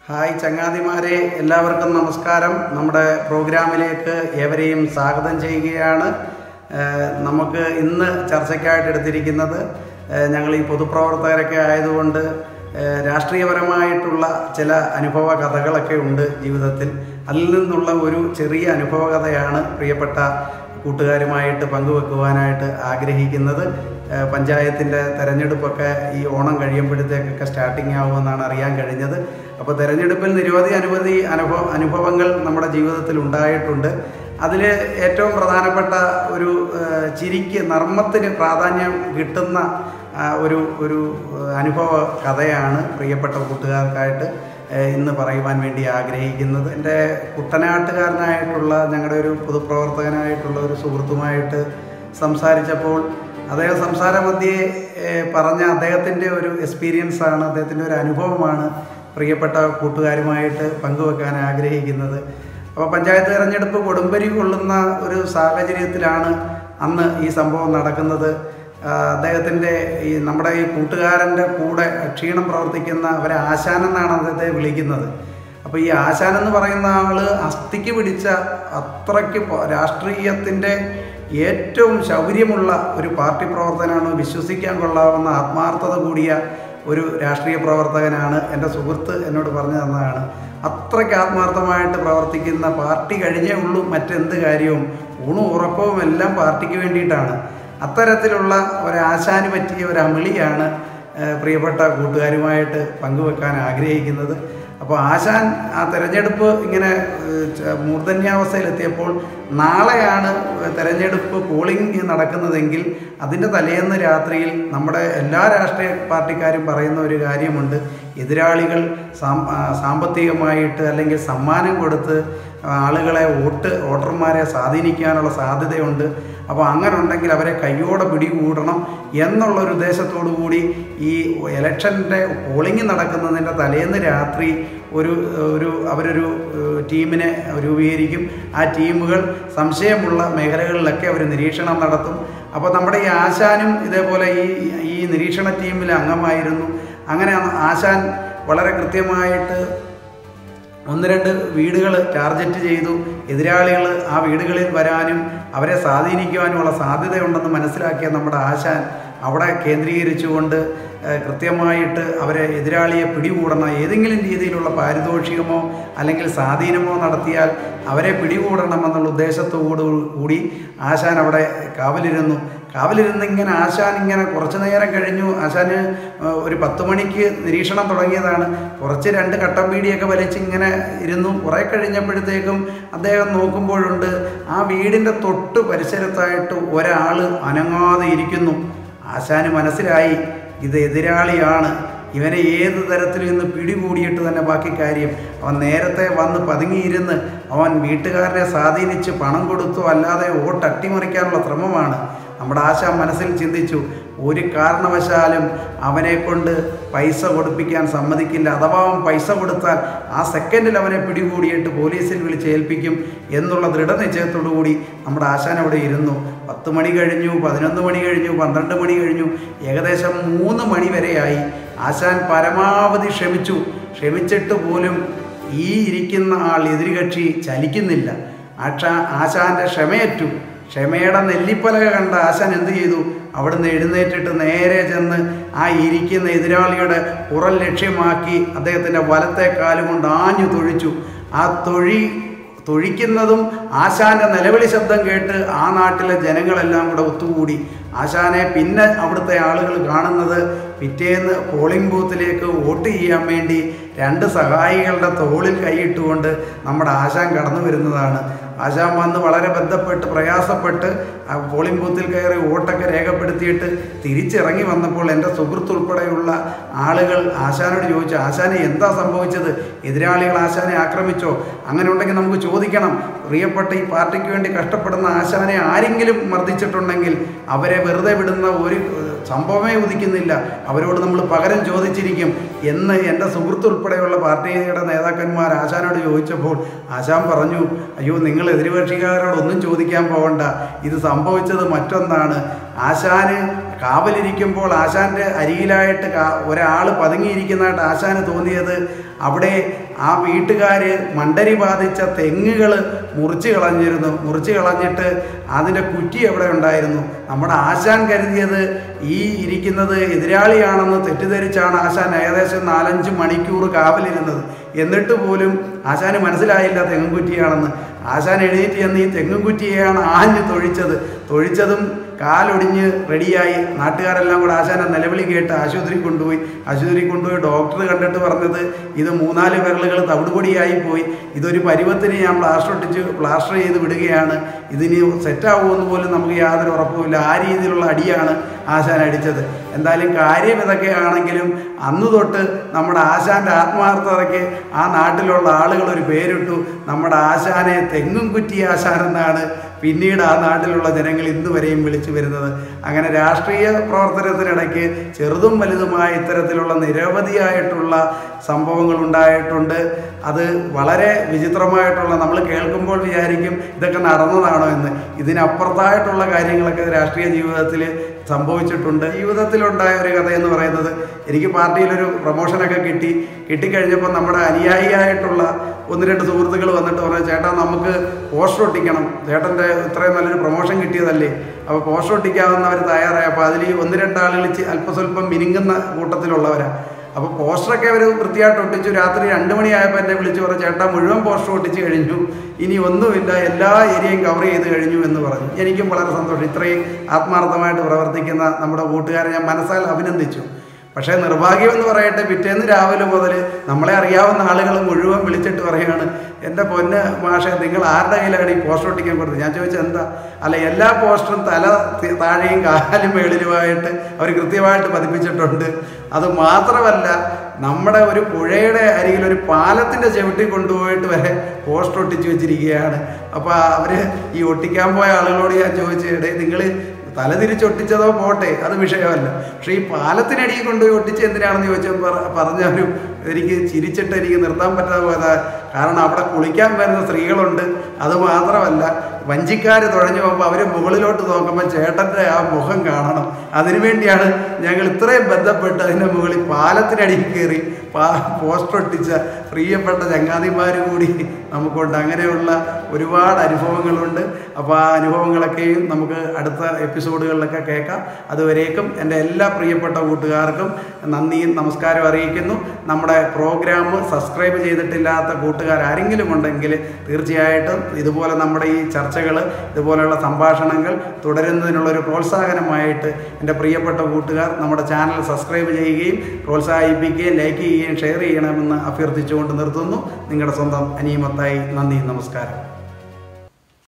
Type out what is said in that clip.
hi ചങ്ങാതിമാരെ എല്ലാവർക്കും നമസ്കാരം നമ്മുടെ പ്രോഗ്രാമിലേക്ക് ഏവരെയും സ്വാഗതം ചെയ്യുകയാണ് ഏഹ് നമുക്ക് ഇന്ന് ചർച്ചയ്ക്കായിട്ട് എടുത്തിരിക്കുന്നത് ഏഹ് ഞങ്ങൾ ഈ പൊതുപ്രവർത്തകരൊക്കെ ആയതുകൊണ്ട് ഏഹ് രാഷ്ട്രീയപരമായിട്ടുള്ള ചില അനുഭവ കഥകളൊക്കെ ഉണ്ട് ജീവിതത്തിൽ അതിൽ നിന്നുള്ള ഒരു ചെറിയ അനുഭവ കഥയാണ് പ്രിയപ്പെട്ട കൂട്ടുകാരുമായിട്ട് പങ്കുവെക്കുവാനായിട്ട് ആഗ്രഹിക്കുന്നത് ഏഹ് പഞ്ചായത്തിൻ്റെ തെരഞ്ഞെടുപ്പൊക്കെ ഈ ഓണം കഴിയുമ്പോഴത്തേക്കൊക്കെ സ്റ്റാർട്ടിങ് ആവുമെന്നാണ് അറിയാൻ കഴിഞ്ഞത് അപ്പോൾ തെരഞ്ഞെടുപ്പിൽ നിരവധി അനുമതി അനുഭവ അനുഭവങ്ങൾ നമ്മുടെ ജീവിതത്തിൽ ഉണ്ടായിട്ടുണ്ട് അതിൽ ഏറ്റവും പ്രധാനപ്പെട്ട ഒരു ഏഹ് ചിരിക്ക് നർമ്മത്തിന് പ്രാധാന്യം കിട്ടുന്ന ആ, ഒരു ഒരു ഏഹ് അനുഭവ കഥയാണ് പ്രിയപ്പെട്ട കൂട്ടുകാർക്കായിട്ട് ഏഹ് ഇന്ന് പറയുവാൻ വേണ്ടി ആഗ്രഹിക്കുന്നത് എൻ്റെ കുട്ടനാട്ടുകാരനായിട്ടുള്ള ഞങ്ങളുടെ ഒരു പൊതുപ്രവർത്തകനായിട്ടുള്ള ഒരു സുഹൃത്തുമായിട്ട് സംസാരിച്ചപ്പോൾ അദ്ദേഹം സംസാരമധ്യേ ഏഹ് പറഞ്ഞ അദ്ദേഹത്തിൻ്റെ ഒരു എക്സ്പീരിയൻസ് ആണ് അദ്ദേഹത്തിൻ്റെ ഒരു അനുഭവമാണ് പ്രിയപ്പെട്ട കൂട്ടുകാരുമായിട്ട് പങ്കുവെക്കാൻ ആഗ്രഹിക്കുന്നത് അപ്പോൾ പഞ്ചായത്ത് തെരഞ്ഞെടുപ്പ് കൊടുമ്പരി കൊള്ളുന്ന ഒരു സാഹചര്യത്തിലാണ് അന്ന് ഈ സംഭവം നടക്കുന്നത് അദ്ദേഹത്തിൻ്റെ ഈ നമ്മുടെ ഈ കൂട്ടുകാരൻ്റെ കൂടെ ക്ഷീണം പ്രവർത്തിക്കുന്ന അവരെ ആശാൻ എന്നാണ് അദ്ദേഹത്തെ വിളിക്കുന്നത് അപ്പോൾ ഈ ആശാൻ എന്ന് പറയുന്ന ആൾ അസ്ഥിക്ക് പിടിച്ച അത്രയ്ക്ക് പ- രാഷ്ട്രീയത്തിൻ്റെ ഏറ്റവും ശൗര്യമുള്ള ഒരു പാർട്ടി പ്രവർത്തനമാണ് വിശ്വസിക്കാൻ കൊള്ളാവുന്ന ആത്മാർത്ഥത കൂടിയ ഒരു രാഷ്ട്രീയ പ്രവർത്തകനാണ് എൻ്റെ സുഹൃത്ത് എന്നോട് പറഞ്ഞു തന്നതാണ് അത്രയ്ക്ക് ആത്മാർത്ഥമായിട്ട് പ്രവർത്തിക്കുന്ന പാർട്ടി കഴിഞ്ഞേ ഉള്ളൂ മറ്റെന്ത് കാര്യവും ഊണും ഉറക്കവും എല്ലാം പാർട്ടിക്ക് വേണ്ടിയിട്ടാണ് അത്തരത്തിലുള്ള ഒരാശാന് പറ്റിയ ഒരു അമിളിയാണ് ഏഹ്, പ്രിയപ്പെട്ട കൂട്ടുകാരുമായിട്ട് പങ്കുവെക്കാൻ ആഗ്രഹിക്കുന്നത് അപ്പോൾ ആശാൻ ആ തെരഞ്ഞെടുപ്പ് ഇങ്ങനെ ഏഹ്, ച- മൂർധന്യാവസ്ഥയിലെത്തിയപ്പോൾ നാളെയാണ് തെരഞ്ഞെടുപ്പ് പോളിംഗ് നടക്കുന്നതെങ്കിൽ അതിൻ്റെ തലേന്ന് രാത്രിയിൽ നമ്മുടെ എല്ലാ രാഷ്ട്രീയ പാർട്ടിക്കാരും പറയുന്ന ഒരു കാര്യമുണ്ട് എതിരാളികൾ സാം ആ, സാമ്പത്തികമായിട്ട് അല്ലെങ്കിൽ സമ്മാനം കൊടുത്ത് ആളുകളെ വോട്ട് വോട്ടർമാരെ സ്വാധീനിക്കാനുള്ള സാധ്യതയുണ്ട് അപ്പോൾ അങ്ങനെ ഉണ്ടെങ്കിൽ അവരെ കയ്യോടെ പിടികൂടണം എന്നുള്ളൊരു ഉദ്ദേശത്തോടു കൂടി ഈ ഇലക്ഷൻ്റെ പോളിംഗ് നടക്കുന്നതിൻ്റെ തലേന്ന് രാത്രി ഒരു ഒരു അവരൊരു ഏഹ്, ടീമിനെ രൂപീകരിക്കും ആ ടീമുകൾ സംശയമുള്ള മേഖലകളിലൊക്കെ അവർ നിരീക്ഷണം നടത്തും അപ്പോൾ നമ്മുടെ ഈ ആശാനും ഇതേപോലെ ഈ ഈ നിരീക്ഷണ ടീമിൽ അംഗമായിരുന്നു അങ്ങനെ ആശാൻ വളരെ കൃത്യമായിട്ട് ഒന്ന് രണ്ട് വീടുകൾ ടാർഗറ്റ് ചെയ്തു എതിരാളികൾ ആ വീടുകളിൽ വരാനും അവരെ സ്വാധീനിക്കുവാനുമുള്ള സാധ്യതയുണ്ടെന്ന് മനസ്സിലാക്കിയ നമ്മുടെ ആശാൻ അവിടെ കേന്ദ്രീകരിച്ചുകൊണ്ട് ഏഹ്, കൃത്യമായിട്ട് അവരെ എതിരാളിയെ പിടികൂടണം ഏതെങ്കിലും രീതിയിലുള്ള പാരിതോഷികമോ അല്ലെങ്കിൽ സ്വാധീനമോ നടത്തിയാൽ അവരെ പിടികൂടണമെന്നുള്ള ഉദ്ദേശത്തോടു കൂടി ആശാൻ അവിടെ കാവലിരുന്നു കാവലിരുന്ന് ഇങ്ങനെ ആശാൻ ഇങ്ങനെ കുറച്ച് നേരം കഴിഞ്ഞു ആശാന് ഏഹ്, ഒരു പത്ത് മണിക്ക് നിരീക്ഷണം തുടങ്ങിയതാണ് കുറച്ച് രണ്ട് കട്ടൻ പീടിയൊക്കെ വലിച്ച് ഇങ്ങനെ ഇരുന്നു കുറേ കഴിഞ്ഞപ്പോഴത്തേക്കും അദ്ദേഹം നോക്കുമ്പോഴുണ്ട് ആ വീടിൻ്റെ തൊട്ട് പരിസരത്തായിട്ട് ഒരാൾ അനങ്ങാതെ ഇരിക്കുന്നു ആശാന് മനസ്സിലായി ഇത് എതിരാളിയാണ് ഇവനെ ഏത് തരത്തിലും ഇന്ന് പിടികൂടിയിട്ട് തന്നെ ബാക്കി കാര്യം അവൻ നേരത്തെ വന്ന് പതുങ്ങിയിരുന്ന് അവൻ വീട്ടുകാരനെ സ്വാധീനിച്ച് പണം കൊടുത്തു അല്ലാതെ വോട്ട് അട്ടിമറിക്കാനുള്ള ശ്രമമാണ് നമ്മുടെ ആശ മനസ്സിൽ ചിന്തിച്ചു ഒരു കാരണവശാലും അവനെ കൊണ്ട് പൈസ കൊടുപ്പിക്കാൻ സമ്മതിക്കില്ല അഥവാ അവൻ പൈസ കൊടുത്താൽ ആ സെക്കൻഡിൽ അവനെ പിടികൂടിയിട്ട് പോലീസിൽ വിളിച്ച് ഏൽപ്പിക്കും എന്നുള്ള ദൃഢനിശ്ചയത്തോടു കൂടി നമ്മുടെ ആശാൻ അവിടെ ഇരുന്നു പത്ത് മണി കഴിഞ്ഞു പതിനൊന്ന് മണി കഴിഞ്ഞു പന്ത്രണ്ട് മണി കഴിഞ്ഞു ഏകദേശം മൂന്ന് മണി വരെയായി ആശാൻ പരമാവധി ക്ഷമിച്ചു ക്ഷമിച്ചിട്ട് പോലും ഈ ഇരിക്കുന്ന ആൾ എതിരുകക്ഷി ചലിക്കുന്നില്ല ആക്ഷാ ആശാന്റെ ക്ഷമയറ്റു ക്ഷമയുടെ നെല്ലിപ്പലക കണ്ട ആശാൻ എന്ത് ചെയ്തു അവിടുന്ന് എഴുന്നേറ്റിട്ട് നേരെ ചെന്ന് ആ ഇരിക്കുന്ന എതിരാളിയുടെ പുറം ലക്ഷ്യമാക്കി അദ്ദേഹത്തിൻ്റെ വലത്തെ കാലുകൊണ്ട് ആഞ്ഞു തൊഴിച്ചു ആ തൊഴി തൊഴിക്കുന്നതും ആശാന്റെ നിലവിളി ശബ്ദം കേട്ട് ആ നാട്ടിലെ ജനങ്ങളെല്ലാം കൂടെ ഒത്തുകൂടി ആശാനെ പിന്നെ അവിടുത്തെ ആളുകൾ കാണുന്നത് പിറ്റേന്ന് പോളിംഗ് ബൂത്തിലേക്ക് വോട്ട് ചെയ്യാൻ വേണ്ടി രണ്ട് സഹായികളുടെ തോളിൽ കൈയിട്ടുകൊണ്ട് നമ്മുടെ ആശാൻ കടന്നു വരുന്നതാണ് ആശാൻ വന്ന് വളരെ ബന്ധപ്പെട്ട് പ്രയാസപ്പെട്ട് ആ പോളിംഗ് ബൂത്തിൽ കയറി വോട്ടൊക്കെ രേഖപ്പെടുത്തിയിട്ട് തിരിച്ചിറങ്ങി വന്നപ്പോൾ എൻ്റെ സുഹൃത്ത് ഉൾപ്പെടെയുള്ള ആളുകൾ ആശാനോട് ചോദിച്ചു ആശാനെ എന്താ സംഭവിച്ചത് എതിരാളികൾ ആശാനെ ആക്രമിച്ചോ അങ്ങനെ ഉണ്ടെങ്കിൽ നമുക്ക് ചോദിക്കണം പ്രിയപ്പെട്ട ഈ പാർട്ടിക്ക് വേണ്ടി കഷ്ടപ്പെടുന്ന ആശാനെ ആരെങ്കിലും മർദ്ദിച്ചിട്ടുണ്ടെങ്കിൽ അവരെ വെറുതെ വിടുന്ന ഒരു ഏഹ്, സംഭവമേ ഉദിക്കുന്നില്ല അവരോട് നമ്മൾ പകരം ചോദിച്ചിരിക്കും എന്ന് എൻ്റെ സുഹൃത്ത് ഉൾപ്പെടെയുള്ള പാർട്ടിയുടെ നേതാക്കന്മാർ ആശാനോട് ചോദിച്ചപ്പോൾ ആശാൻ പറഞ്ഞു അയ്യോ നിങ്ങൾ എതിർകക്ഷിക്കാരോടൊന്നും ചോദിക്കാൻ പോകണ്ട ഇത് സംഭവിച്ചത് മറ്റൊന്നാണ് ആശാന് കാവലിരിക്കുമ്പോൾ ആശാന്റെ അരികിലായിട്ട് ഒരാൾ പതുങ്ങിയിരിക്കുന്നതായിട്ട് ആശാന് തോന്നിയത് അവിടെ ആ വീട്ടുകാർ മണ്ടരി ബാധിച്ച തെങ്ങുകൾ മുറിച്ച് കളഞ്ഞിരുന്നു മുറിച്ച് കളഞ്ഞിട്ട് അതിൻ്റെ കുറ്റി എവിടെ ഉണ്ടായിരുന്നു നമ്മുടെ ആശാൻ കരുതിയത് ഈ ഇരിക്കുന്നത് എതിരാളിയാണെന്ന് തെറ്റിദ്ധരിച്ചാണ് ആശാൻ ഏകദേശം നാലഞ്ച് മണിക്കൂർ കാവലിരുന്നത് എന്നിട്ട് പോലും ആശാന് മനസ്സിലായില്ല തെങ്ങുംകുറ്റിയാണെന്ന് ആശാൻ എഴുന്നേറ്റ് ചെന്ന് ഈ തെങ്ങുംകുറ്റിയെയാണ് ആഞ്ഞ് തൊഴിച്ചത് തൊഴിച്ചതും കാലൊടിഞ്ഞ് റെഡിയായി നാട്ടുകാരെല്ലാം കൂടെ ആശാനെ നിലവിളി കേട്ട് ആശുപത്രി കൊണ്ടുപോയി ആശുപത്രി കൊണ്ടുപോയി ഡോക്ടർ കണ്ടിട്ട് പറഞ്ഞത് ഇത് മൂന്നാല് വിരലുകൾ തവിടുപൊടിയായി പോയി ഇതൊരു പരുവത്തിന് ഞാൻ പ്ലാസ്റ്റർ ഒട്ടിച്ച് പ്ലാസ്റ്റർ ചെയ്ത് വിടുകയാണ് ഇതിന് സെറ്റാവുമെന്ന് പോലും നമുക്ക് യാതൊരു ഉറപ്പുമില്ല ആ രീതിയിലുള്ള അടിയാണ് ആശാൻ അടിച്ചത് എന്തായാലും കാര്യം ഇതൊക്കെ ആണെങ്കിലും അന്ന് തൊട്ട് നമ്മുടെ ആശാന്റെ ആത്മാർത്ഥതയ്ക്ക് ആ നാട്ടിലുള്ള ആളുകൾ ഒരു പേരിട്ടു നമ്മുടെ ആശാനെ തെങ്ങും കുറ്റി ആശാൻ എന്നാണ് പിന്നീട് ആ നാട്ടിലുള്ള ജനങ്ങൾ ഇന്ന് വരെയും വിളിച്ചു വരുന്നത് അങ്ങനെ രാഷ്ട്രീയ പ്രവർത്തനത്തിനിടയ്ക്ക് ചെറുതും വലുതുമായ ഇത്തരത്തിലുള്ള നിരവധിയായിട്ടുള്ള സംഭവങ്ങൾ ഉണ്ടായിട്ടുണ്ട് അത് വളരെ വിചിത്രമായിട്ടുള്ള നമ്മൾ കേൾക്കുമ്പോൾ വിചാരിക്കും ഇതൊക്കെ നടന്നതാണോ എന്ന് ഇതിനപ്പുറത്തായിട്ടുള്ള കാര്യങ്ങളൊക്കെ രാഷ്ട്രീയ ജീവിതത്തിൽ സംഭവിച്ചിട്ടുണ്ട് ജീവിതത്തിലുണ്ടായ ഒരു കഥ എന്ന് പറയുന്നത് എനിക്ക് പാർട്ടിയിലൊരു പ്രൊമോഷനൊക്കെ കിട്ടി കിട്ടിക്കഴിഞ്ഞപ്പോൾ നമ്മുടെ അനുയായിയായിട്ടുള്ള ഒന്ന് രണ്ട് സുഹൃത്തുക്കൾ വന്നിട്ട് പറഞ്ഞു ചേട്ടാ നമുക്ക് പോസ്റ്റർ ഒട്ടിക്കണം ചേട്ടൻ്റെ ഇത്രയും നല്ലൊരു പ്രൊമോഷൻ കിട്ടിയതല്ലേ അപ്പോൾ പോസ്റ്റർ ഒട്ടിക്കാവുന്നവർ തയ്യാറായി അപ്പോൾ അതിൽ ഒന്ന് രണ്ടാളുകൾ അല്പസ്വല്പം മിനുങ്ങുന്ന കൂട്ടത്തിലുള്ളവരാണ് അപ്പോൾ പോസ്റ്ററൊക്കെ അവർ വൃത്തിയായിട്ട് ഒട്ടിച്ചു രാത്രി രണ്ട് മണിയായപ്പോൾ എന്നെ വിളിച്ചു പറഞ്ഞു ചേട്ടാ മുഴുവൻ പോസ്റ്റർ ഒട്ടിച്ച് കഴിഞ്ഞു ഇനി ഒന്നുമില്ല എല്ലാ ഏരിയയും കവർ ചെയ്ത് കഴിഞ്ഞു എന്ന് പറഞ്ഞു എനിക്കും വളരെ സന്തോഷം ഇത്രയും ആത്മാർത്ഥമായിട്ട് പ്രവർത്തിക്കുന്ന നമ്മുടെ കൂട്ടുകാരെ ഞാൻ മനസ്സാൽ അഭിനന്ദിച്ചു പക്ഷേ നിർഭാഗ്യം എന്ന് പറയട്ടെ പിറ്റേന്ന് രാവിലെ മുതൽ നമ്മളെ അറിയാവുന്ന ആളുകൾ മുഴുവൻ വിളിച്ചിട്ട് പറയുകയാണ് എൻ്റെ പൊന്ന് മാഷെ നിങ്ങൾ ആരുടെ കയ്യിലാണ് ഈ പോസ്റ്റർ ഒട്ടിക്കാൻ കൊടുത്തത് ഞാൻ ചോദിച്ചത് എന്താ അല്ല എല്ലാ പോസ്റ്ററും തല തി- താഴെയും കാലും മേളിലുമായിട്ട് അവർ കൃത്യമായിട്ട് പതിപ്പിച്ചിട്ടുണ്ട് അത് മാത്രമല്ല നമ്മുടെ ഒരു പുഴയുടെ അരികിൽ ഒരു പാലത്തിൻ്റെ ചവിട്ടി കൊണ്ടുപോയിട്ട് വരെ പോസ്റ്റർ ഒട്ടിച്ച് വെച്ചിരിക്കുകയാണ് അപ്പോൾ അവർ ഈ ഒട്ടിക്കാൻ പോയ ആളുകളോട് ഞാൻ ചോദിച്ചേ നിങ്ങൾ തല തിരിച്ചൊട്ടിച്ചതോ പോട്ടെ അത് വിഷയമല്ല പക്ഷേ ഈ പാലത്തിനടിയിൽ കൊണ്ടുപോയി ഒട്ടിച്ച് എന്തിനാണെന്ന് ചോദിച്ചാൽ പറഞ്ഞാലും എനിക്ക് ചിരിച്ചിട്ട് എനിക്ക് നിർത്താൻ പറ്റാതെ പോയതാ കാരണം അവിടെ കുളിക്കാൻ വരുന്ന സ്ത്രീകളുണ്ട് അത് മാത്രമല്ല വഞ്ചിക്കാർ തുഴഞ്ഞു പോകുമ്പോൾ അവർ മുകളിലോട്ട് നോക്കുമ്പോൾ ചേട്ടൻ്റെ ആ മുഖം കാണണം അതിനുവേണ്ടിയാണ് ഞങ്ങൾ ഇത്രയും ബന്ധപ്പെട്ട് അതിൻ്റെ മുകളിൽ പാലത്തിനടിയിൽ കയറി പാ പോസ്റ്റർ ഒട്ടിച്ച പ്രിയപ്പെട്ട ചങ്ങാതിമാർ കൂടി നമുക്കുണ്ട് അങ്ങനെയുള്ള ഒരുപാട് അനുഭവങ്ങളുണ്ട് അപ്പോൾ ആ അനുഭവങ്ങളൊക്കെയും നമുക്ക് അടുത്ത എപ്പിസോഡുകളിലൊക്കെ കേൾക്കാം അതുവരേക്കും എൻ്റെ എല്ലാ പ്രിയപ്പെട്ട കൂട്ടുകാർക്കും നന്ദിയും നമസ്കാരം അറിയിക്കുന്നു നമ്മുടെ പ്രോഗ്രാം സബ്സ്ക്രൈബ് ചെയ്തിട്ടില്ലാത്ത കൂട്ടുകാർ ആരെങ്കിലും ഉണ്ടെങ്കിൽ തീർച്ചയായിട്ടും ഇതുപോലെ നമ്മുടെ ഈ ചർച്ചകൾ ഇതുപോലെയുള്ള സംഭാഷണങ്ങൾ തുടരുന്നതിനുള്ളൊരു പ്രോത്സാഹനമായിട്ട് എൻ്റെ പ്രിയപ്പെട്ട കൂട്ടുകാർ നമ്മുടെ ചാനൽ സബ്സ്ക്രൈബ് ചെയ്യുകയും പ്രോത്സാഹിപ്പിക്കുകയും ലൈക്ക് ചെയ്യുകയും ഷെയർ ചെയ്യണമെന്ന് അഭ്യർത്ഥിച്ചുകൊണ്ട് നിർത്തുന്നു നിങ്ങളുടെ സ്വന്തം അനിയമത്തായി നന്ദി നമസ്കാരം